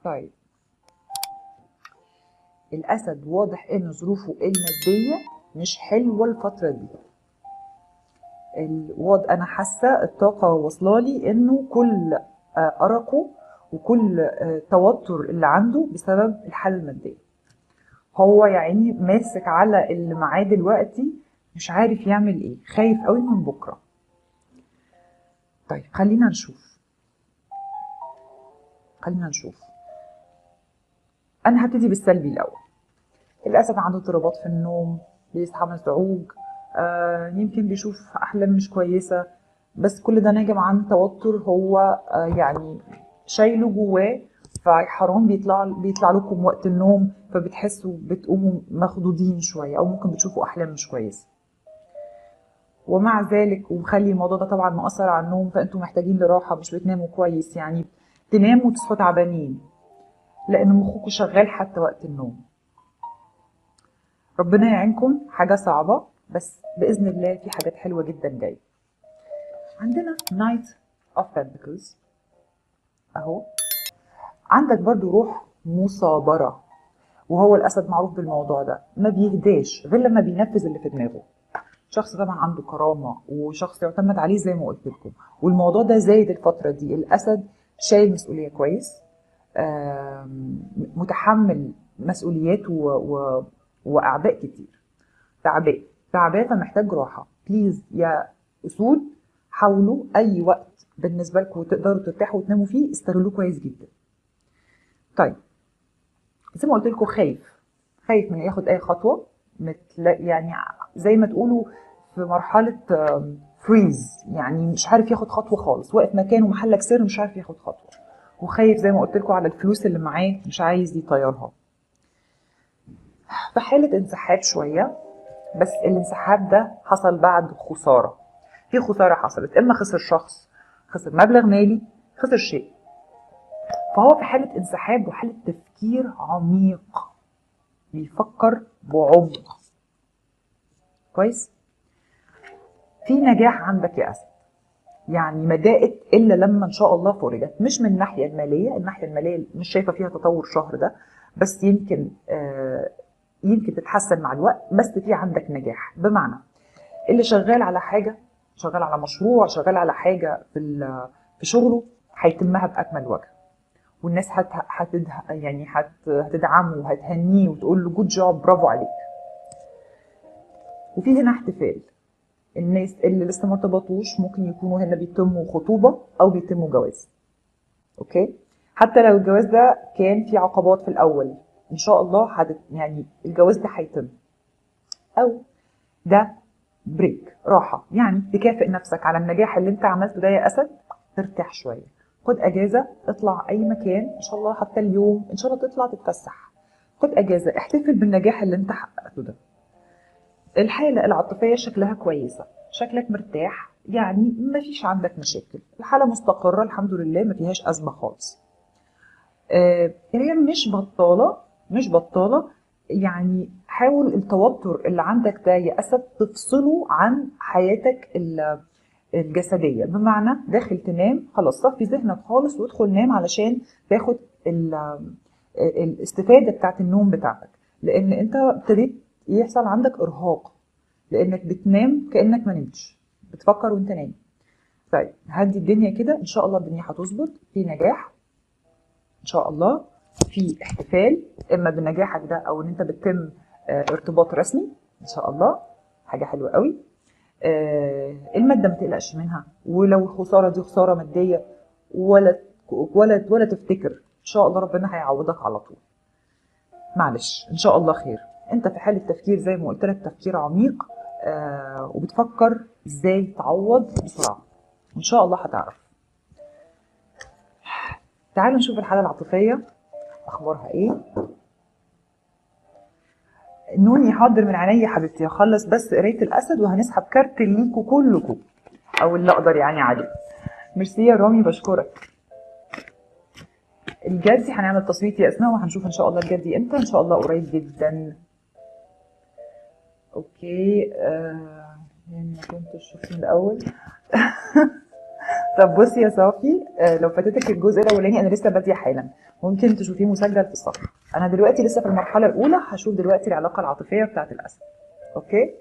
طيب الأسد واضح إن ظروفه المادية مش حلوة الفترة دي الوضع أنا حاسة الطاقة واصلالي إنه كل آه، أرقه وكل آه، توتر اللي عنده بسبب الحالة المادية هو يعني ماسك على اللي معاه دلوقتي مش عارف يعمل ايه خايف قوي من بكره طيب خلينا نشوف خلينا نشوف انا هبتدي بالسلبي الاول الاسد عنده اضطرابات في النوم بيصحى مزعوج آه يمكن بيشوف احلام مش كويسه بس كل ده ناجم عن توتر هو آه يعني شايله جواه فحرام بيطلع بيطلع لكم وقت النوم فبتحسوا بتقوموا مخضوضين شويه او ممكن بتشوفوا احلام مش كويسه ومع ذلك ومخلي الموضوع ده طبعا مؤثر على النوم فانتوا محتاجين لراحه مش بتناموا كويس يعني تناموا وتصحوا تعبانين لان مخكم شغال حتى وقت النوم ربنا يعينكم حاجه صعبه بس باذن الله في حاجات حلوه جدا جايه عندنا نايت اوف Pentacles اهو عندك برضو روح مصابره وهو الاسد معروف بالموضوع ده ما بيهداش غير لما بينفذ اللي في دماغه شخص طبعا عنده كرامه وشخص يعتمد عليه زي ما قلت لكم والموضوع ده زايد الفتره دي الاسد شايل مسؤوليه كويس آم، متحمل مسؤوليات و... و... واعباء كتير تعباء تعباء فمحتاج راحه بليز يا اسود حاولوا اي وقت بالنسبه لكم تقدروا ترتاحوا وتناموا فيه استغلوه كويس جدا طيب زي ما قلت لكم خايف خايف من ياخد اي خطوه مثل يعني زي ما تقولوا في مرحله فريز يعني مش عارف ياخد خطوه خالص واقف مكانه محلك سر مش عارف ياخد خطوه وخايف زي ما قلت لكم على الفلوس اللي معاه مش عايز يطيرها في حاله انسحاب شويه بس الانسحاب ده حصل بعد خساره في خساره حصلت اما خسر شخص خسر مبلغ مالي خسر شيء فهو في حاله انسحاب وحاله تفكير عميق بيفكر بعمق كويس في نجاح عندك يا اسد يعني ما دقت الا لما ان شاء الله فرجت مش من الناحيه الماليه الناحيه الماليه مش شايفه فيها تطور شهر ده بس يمكن آه يمكن تتحسن مع الوقت بس في عندك نجاح بمعنى اللي شغال على حاجه شغال على مشروع شغال على حاجه في ال- في شغله هيتمها باكمل وجه والناس هت هتد يعني هت هتدعمه وهتهنيه وتقول له جود جوب برافو عليك وفي هنا احتفال الناس اللي لسه ما ارتبطوش ممكن يكونوا هنا بيتموا خطوبه او بيتموا جواز اوكي حتى لو الجواز ده كان فيه عقبات في الاول ان شاء الله هت يعني الجواز ده هيتم او ده بريك راحه يعني تكافئ نفسك على النجاح اللي انت عملته ده يا اسد ترتاح شويه خد اجازه اطلع اي مكان ان شاء الله حتى اليوم ان شاء الله تطلع تتفسح خد اجازه احتفل بالنجاح اللي انت حققته ده الحاله العاطفيه شكلها كويسه شكلك مرتاح يعني ما فيش عندك مشاكل الحاله مستقره الحمد لله ما فيهاش ازمه خالص آه، هي مش بطاله مش بطاله يعني حاول التوتر اللي عندك ده يا اسد تفصله عن حياتك ال- الجسديه بمعنى داخل تنام خلاص صفي ذهنك خالص وادخل نام علشان تاخد ال- الاستفاده بتاعت النوم بتاعتك لان انت ابتديت يحصل عندك ارهاق لانك بتنام كانك ما نمتش بتفكر وانت نايم طيب هدي الدنيا كده ان شاء الله الدنيا هتظبط في نجاح ان شاء الله في احتفال اما بنجاحك ده او ان انت بتتم آه، ارتباط رسمي ان شاء الله حاجه حلوه قوي آه، الماده ما تقلقش منها ولو الخساره دي خساره ماديه ولا ولا ولا تفتكر ان شاء الله ربنا هيعوضك على طول معلش ان شاء الله خير انت في حاله تفكير زي ما قلت لك تفكير عميق آه وبتفكر ازاي تعوض بسرعه ان شاء الله هتعرف تعالوا نشوف الحاله العاطفيه اخبارها ايه نوني حاضر من عينيا يا حبيبتي هخلص بس قرايه الاسد وهنسحب كارت ليكوا كلكم او اللي اقدر يعني عليه ميرسي يا رامي بشكرك الجدي هنعمل تصويت يا اسماء وهنشوف ان شاء الله الجدي امتى ان شاء الله قريب جدا اوكي آه يعني ما كنتش شفت من الاول طب بصي يا صافي آه، لو فاتتك الجزء الاولاني انا لسه باديه حالا ممكن تشوفيه مسجل في الصفحه انا دلوقتي لسه في المرحله الاولى هشوف دلوقتي العلاقه العاطفيه بتاعت الاسد اوكي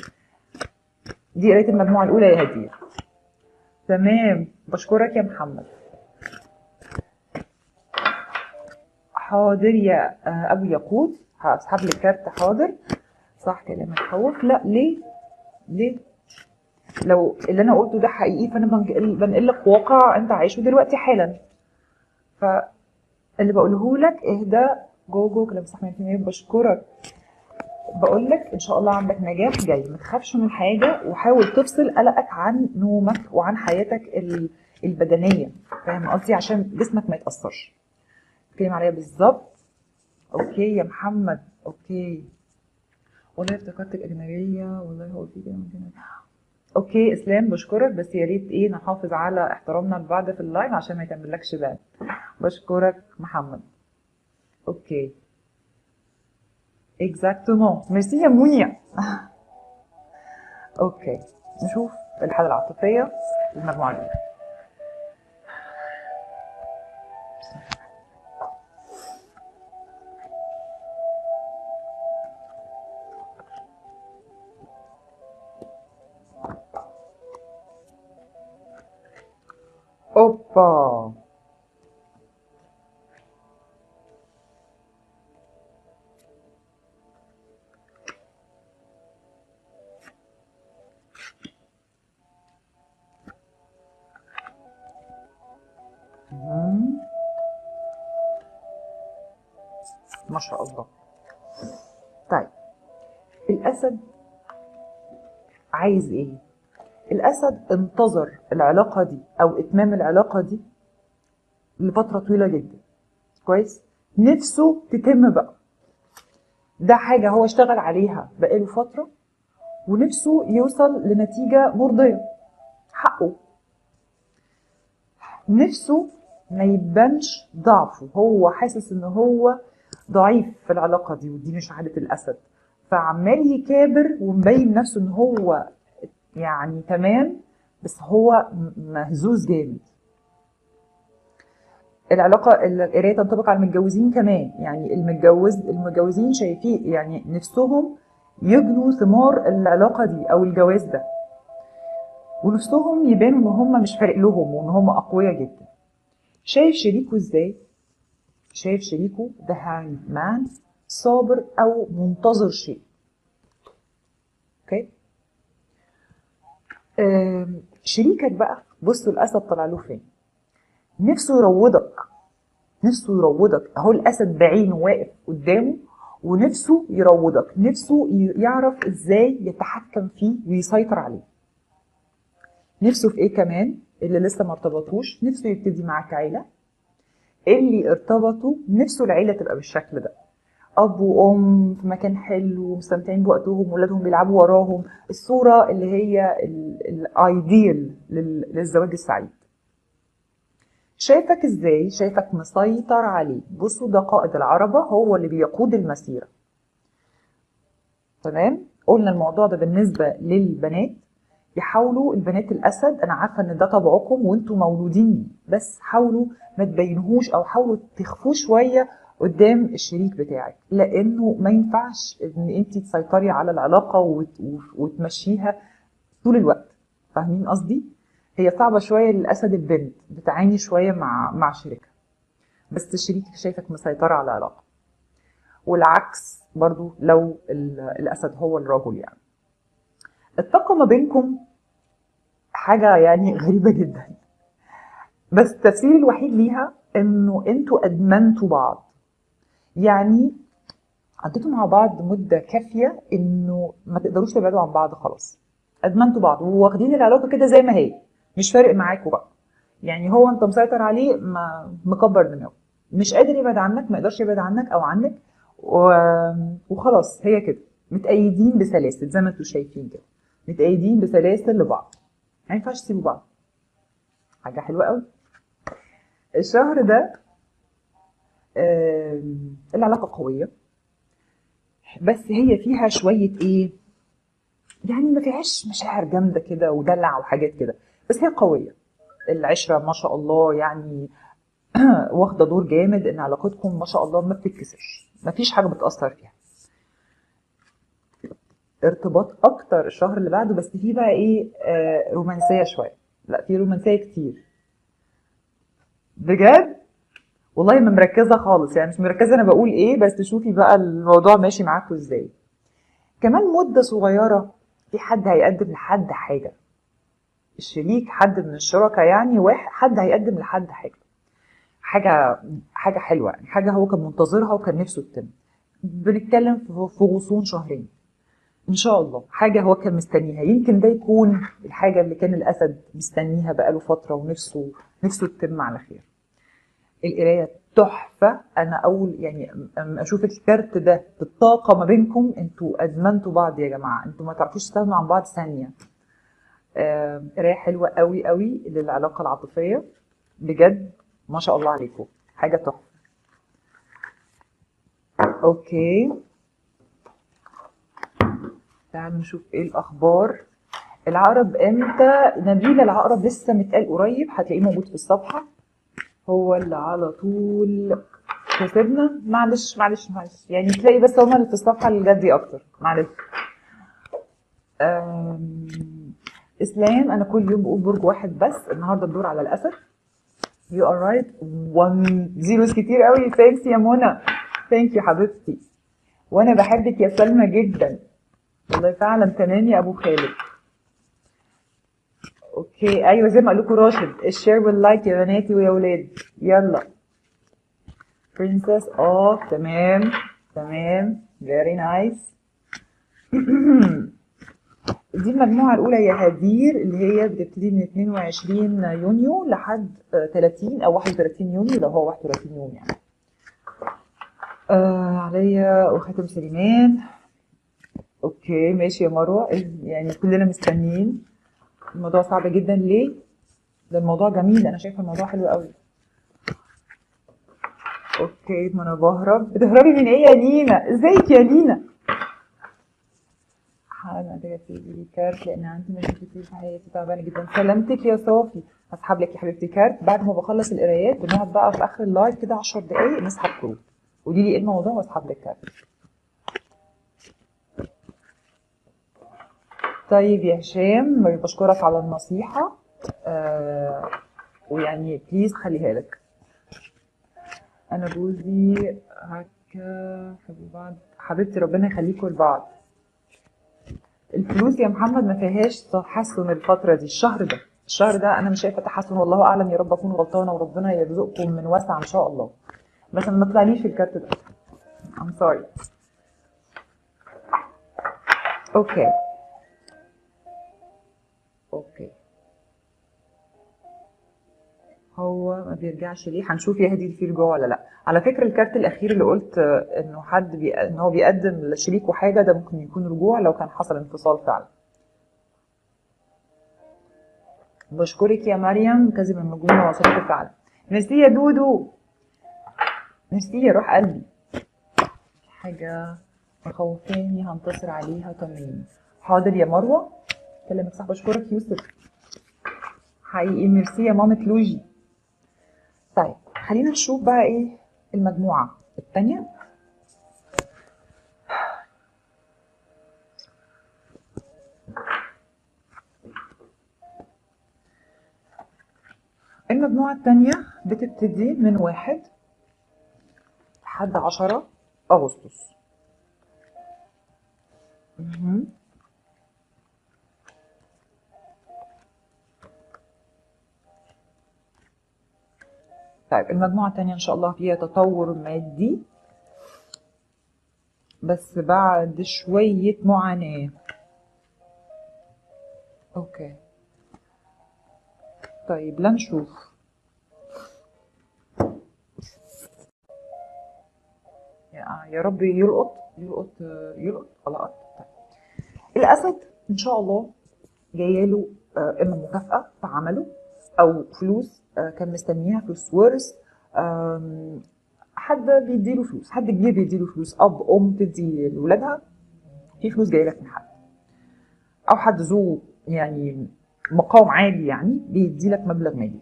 دي قرايه المجموعه الاولى يا هديه تمام بشكرك يا محمد حاضر يا آه، ابو يقود هسحب لك كارت حاضر صح كلام الخوف لا ليه ليه لو اللي انا قلته ده حقيقي فانا بنقل بنقل لك واقع انت عايشه دلوقتي حالا فاللي بقوله لك اهدى جوجو كلام صح 100% بشكرك بقول لك ان شاء الله عندك نجاح جاي ما تخافش من حاجه وحاول تفصل قلقك عن نومك وعن حياتك ال- البدنيه فاهم قصدي عشان جسمك ما يتاثرش تتكلم عليا بالظبط اوكي يا محمد اوكي والله افتكرتك اجنبيه والله هو في كده ممكن اوكي اسلام بشكرك بس يا ريت ايه نحافظ على احترامنا لبعض في اللايف عشان ما يكملكش بان بشكرك محمد اوكي اكزاكتومون ميرسي يا منيا اوكي نشوف الحالة العاطفية للمجموعة الأولى اوبا مم. ما شاء الله طيب الأسد عايز إيه؟ الأسد انتظر العلاقة دي أو إتمام العلاقة دي لفترة طويلة جدا كويس؟ نفسه تتم بقى ده حاجة هو اشتغل عليها بقاله فترة ونفسه يوصل لنتيجة مرضية حقه نفسه ما يبانش ضعفه هو حاسس ان هو ضعيف في العلاقة دي ودي مش عادة الأسد فعمال يكابر ومبين نفسه ان هو يعني تمام بس هو م- مهزوز جامد العلاقة القراية تنطبق على المتجوزين كمان يعني المتجوز المتجوزين شايفين يعني نفسهم يجنوا ثمار العلاقة دي أو الجواز ده ونفسهم يبانوا إن هم مش فارق لهم وإن هم أقوياء جدا شايف شريكه إزاي؟ شايف شريكه ده هانج مان صابر أو منتظر شيء أوكي؟ آم، شريكك بقى بصوا الأسد طلع له فين نفسه يروضك نفسه يروضك اهو الاسد بعينه واقف قدامه ونفسه يروضك نفسه ي- يعرف ازاي يتحكم فيه ويسيطر عليه نفسه في ايه كمان اللي لسه ما ارتبطوش نفسه يبتدي معاك عيله اللي ارتبطوا نفسه العيله تبقى بالشكل ده اب وام في مكان حلو مستمتعين بوقتهم ولادهم بيلعبوا وراهم الصوره اللي هي الايديال للزواج السعيد شايفك ازاي شايفك مسيطر عليه بصوا ده قائد العربة هو اللي بيقود المسيرة تمام قلنا الموضوع ده بالنسبة للبنات يحاولوا البنات الأسد أنا عارفة إن ده طبعكم وأنتوا مولودين بيه بس حاولوا ما تبينهوش أو حاولوا تخفوه شوية قدام الشريك بتاعك لأنه ما ينفعش إن أنت تسيطري على العلاقة وت- وتمشيها طول الوقت فاهمين قصدي؟ هي صعبة شوية للأسد البنت بتعاني شوية مع مع شريكها بس شريكك شايفك مسيطرة على العلاقة والعكس برضو لو ال- الأسد هو الرجل يعني الطاقة ما بينكم حاجة يعني غريبة جدا بس التفسير الوحيد ليها انه انتوا ادمنتوا بعض يعني قضيتوا مع بعض مدة كافية انه ما تقدروش تبعدوا عن بعض خلاص ادمنتوا بعض وواخدين العلاقة كده زي ما هي مش فارق معاكوا بقى يعني هو انت مسيطر عليه ما مكبر دماغه مش قادر يبعد عنك ما يقدرش يبعد عنك او عنك و... وخلاص هي كده متأيدين بسلاسل زي ما انتوا شايفين كده متأيدين بسلاسل لبعض ما ينفعش تسيبوا بعض حاجة حلوة قوي الشهر ده آم، العلاقة قوية بس هي فيها شوية ايه يعني ما فيهاش مشاعر جامدة كده ودلع وحاجات كده بس هي قوية العشره ما شاء الله يعني واخده دور جامد ان علاقتكم ما شاء الله ما بتتكسرش مفيش حاجه بتاثر فيها ارتباط اكتر الشهر اللي بعده بس فيه بقى ايه آه رومانسيه شويه لا في رومانسيه كتير بجد والله ما مركزه خالص يعني مش مركزه انا بقول ايه بس تشوفي بقى الموضوع ماشي معاكم ازاي كمان مده صغيره في حد هيقدم لحد حاجه الشريك حد من الشركاء يعني واحد حد هيقدم لحد حاجه حاجه حاجه حلوه يعني حاجه هو كان منتظرها وكان نفسه تتم بنتكلم في في غصون شهرين ان شاء الله حاجه هو كان مستنيها يمكن ده يكون الحاجه اللي كان الاسد مستنيها بقاله فتره ونفسه نفسه تتم على خير القرايه تحفه انا اول يعني اما اشوف الكارت ده بالطاقه ما بينكم انتوا ادمنتوا بعض يا جماعه انتوا ما تعرفوش تستغنوا عن بعض ثانيه آه، قرايه حلوه قوي قوي للعلاقه العاطفيه بجد ما شاء الله عليكم حاجه تحفه اوكي تعالوا نشوف ايه الاخبار العقرب امتى نبيل العقرب لسه متقال قريب هتلاقيه موجود في الصفحه هو اللي على طول كسبنا معلش معلش معلش يعني تلاقي بس هما اللي في الصفحه اللي جدي اكتر معلش أم، اسلام انا كل يوم بقول برج واحد بس النهارده الدور على الاسد يو ار رايت 1 زيروز كتير قوي ثانكس يا منى ثانك يو حبيبتي وانا بحبك يا سلمى جدا والله فعلا تمام يا ابو خالد اوكي ايوه زي ما قال لكم راشد الشير واللايك يا بناتي ويا ولاد يلا برنسس اه تمام تمام فيري نايس دي المجموعة الأولى يا هدير اللي هي بتبتدي من 22 يونيو لحد آه، 30 أو 31 يونيو لو هو 31 يوم يعني. آه عليا وخاتم سليمان اوكي ماشي يا مروه يعني كلنا مستنيين الموضوع صعب جدا ليه ده الموضوع جميل انا شايفه الموضوع حلو قوي اوكي ما انا بهرب بتهربي من ايه يا لينا ازيك يا لينا حالا ده في لي كارت لان عندي مشاكل كتير في حياتي تعبانه جدا سلامتك يا صافي هسحب لك يا حبيبتي كارت بعد ما بخلص القرايات بنقعد بقى في اخر اللايف كده 10 دقايق نسحب كروت قولي لي ايه الموضوع واسحب لك كارت طيب يا هشام بشكرك على النصيحة آه ويعني بليز خليها لك أنا جوزي هكا حبيب بعض حبيبتي ربنا يخليكم لبعض الفلوس يا محمد ما فيهاش تحسن الفترة دي الشهر ده الشهر ده أنا مش شايفة تحسن والله أعلم يا رب أكون غلطانة وربنا يرزقكم من واسع إن شاء الله بس ما طلعليش الكارت ده I'm sorry اوكي اوكي هو ما بيرجعش ليه هنشوف يا هدي في رجوع ولا لا على فكره الكارت الاخير اللي قلت آه، انه حد بي... ان هو بيقدم لشريكه حاجه ده ممكن يكون رجوع لو كان حصل انفصال فعلا بشكرك يا مريم كذب المجنونه وصلت فعلا ميرسي يا دودو ميرسي يا روح قلبي في حاجه مخوفاني هنتصر عليها طمنيني حاضر يا مروه كلامك صح بشكرك يوسف حقيقي ميرسي يا مامة لوجي طيب خلينا نشوف بقى ايه المجموعة التانية المجموعة التانية بتبتدي من واحد لحد عشرة أغسطس مهم. طيب المجموعة التانية إن شاء الله فيها تطور مادي بس بعد شوية معاناة أوكي طيب لنشوف يا يا رب يلقط يلقط يلقط لقط طيب. الأسد إن شاء الله جايله آه، إما مكافأة في عمله أو فلوس آه، كان مستنيها فلوس ورث آم، حد بيديله فلوس حد كبير بيديله فلوس أب أم تدي لولادها في فلوس جايلك من حد أو حد ذو يعني مقام عالي يعني بيدي لك مبلغ مالي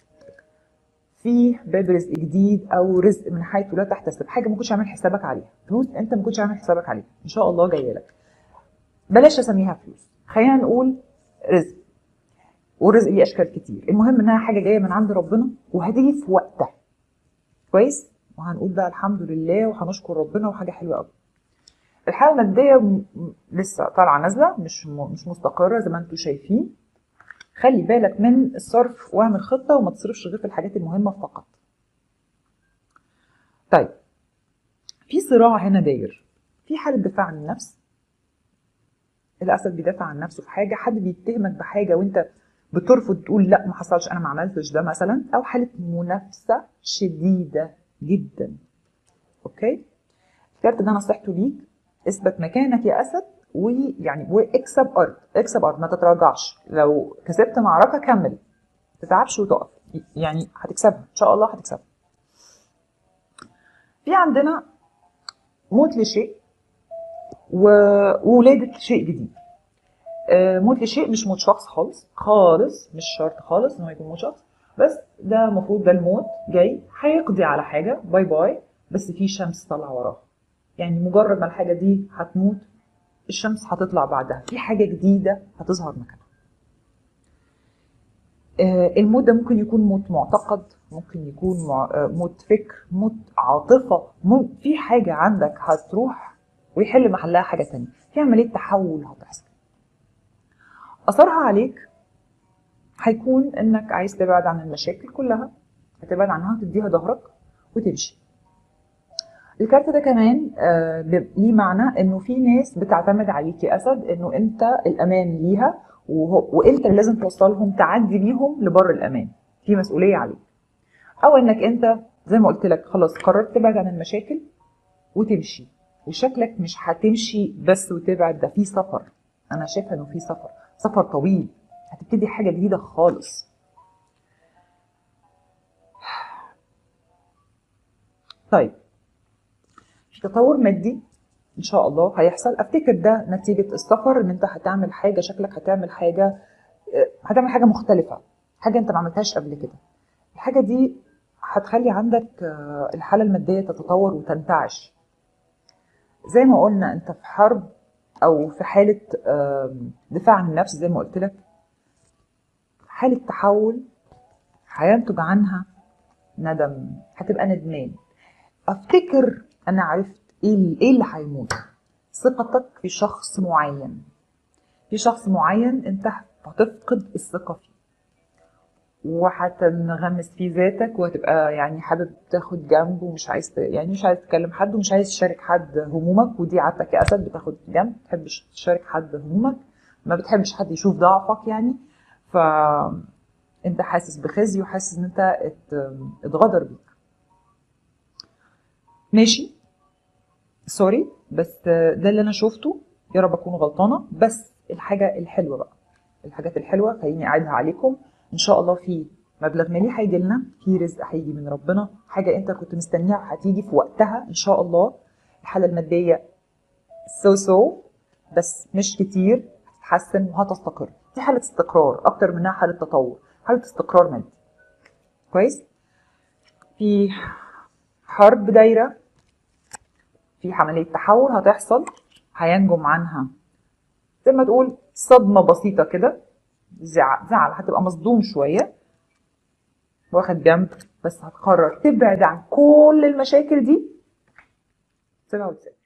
في باب رزق جديد او رزق من حيث لا تحتسب حاجه ما كنتش عامل حسابك عليها فلوس انت ما كنتش عامل حسابك عليها ان شاء الله جايه لك بلاش اسميها فلوس خلينا نقول رزق والرزق ليه اشكال كتير المهم انها حاجه جايه من عند ربنا وهتيجي في وقتها كويس وهنقول بقى الحمد لله وهنشكر ربنا وحاجه حلوه قوي الحاله الماديه م- م- لسه طالعه نازله مش م- مش مستقره زي ما انتم شايفين خلي بالك من الصرف واعمل خطه وما تصرفش غير في الحاجات المهمه فقط طيب في صراع هنا داير في حاله دفاع عن النفس الاسد بيدافع عن نفسه في حاجه حد بيتهمك بحاجه وانت بترفض تقول لا ما حصلش انا ما عملتش ده مثلا او حاله منافسه شديده جدا اوكي الكارت ده نصيحته ليك اثبت مكانك يا اسد ويعني واكسب ارض اكسب ارض ما تتراجعش لو كسبت معركه كمل ما تتعبش وتقف يعني هتكسبها ان شاء الله هتكسبها في عندنا موت لشيء وولادة شيء جديد آه، موت لشيء مش موت شخص خالص خالص مش شرط خالص ان هو يكون موت شخص بس ده المفروض ده الموت جاي هيقضي على حاجه باي باي بس في شمس طالعه وراها يعني مجرد ما الحاجه دي هتموت الشمس هتطلع بعدها في حاجه جديده هتظهر مكانها آه، الموت ده ممكن يكون موت معتقد ممكن يكون مع- آه، موت فكر موت عاطفه مم- في حاجه عندك هتروح ويحل محلها حاجه تانية في عمليه تحول هتحصل اثرها عليك هيكون انك عايز تبعد عن المشاكل كلها هتبعد عنها وتديها ظهرك وتمشي الكارت ده كمان آه، بيبقى ليه معنى انه في ناس بتعتمد عليك يا اسد انه انت الامان ليها وهو وانت اللي لازم توصلهم تعدي بيهم لبر الامان في مسؤوليه عليك او انك انت زي ما قلت لك خلاص قررت تبعد عن المشاكل وتمشي وشكلك مش هتمشي بس وتبعد ده في سفر انا شايفه انه في سفر سفر طويل هتبتدي حاجه جديده خالص طيب في تطور مادي ان شاء الله هيحصل افتكر ده نتيجه السفر ان انت هتعمل حاجه شكلك هتعمل حاجه آه، هتعمل حاجه مختلفه حاجه انت ما عملتهاش قبل كده الحاجه دي هتخلي عندك آه، الحاله الماديه تتطور وتنتعش زي ما قلنا انت في حرب او في حاله آم، دفاع عن النفس زي ما قلت لك حاله تحول هينتج عنها ندم هتبقى ندمان افتكر انا عرفت ايه ال- ايه اللي هيموت ثقتك في شخص معين في شخص معين انت هتفقد الثقه فيه وهتنغمس في ذاتك وهتبقى يعني حابب تاخد جنب ومش عايز ت- يعني مش عايز تكلم حد ومش عايز تشارك حد همومك ودي عادتك يا اسد بتاخد جنب ما بتحبش تشارك حد همومك ما بتحبش حد يشوف ضعفك يعني ف انت حاسس بخزي وحاسس ان انت ات- اتغدر بيك ماشي سوري بس ده اللي انا شفته يا رب اكون غلطانه بس الحاجه الحلوه بقى الحاجات الحلوه خليني اعيدها عليكم ان شاء الله في مبلغ مالي هيجي لنا في رزق هيجي من ربنا حاجه انت كنت مستنيها هتيجي في وقتها ان شاء الله الحاله الماديه سو سو بس مش كتير هتتحسن وهتستقر دي حاله استقرار اكتر منها حاله تطور حاله استقرار مادي كويس في حرب دايره في عمليه تحول هتحصل هينجم عنها زي ما تقول صدمه بسيطه كده زعل زعل هتبقى مصدوم شويه واخد جنب بس هتقرر تبعد عن كل المشاكل دي سيبها وتسيبها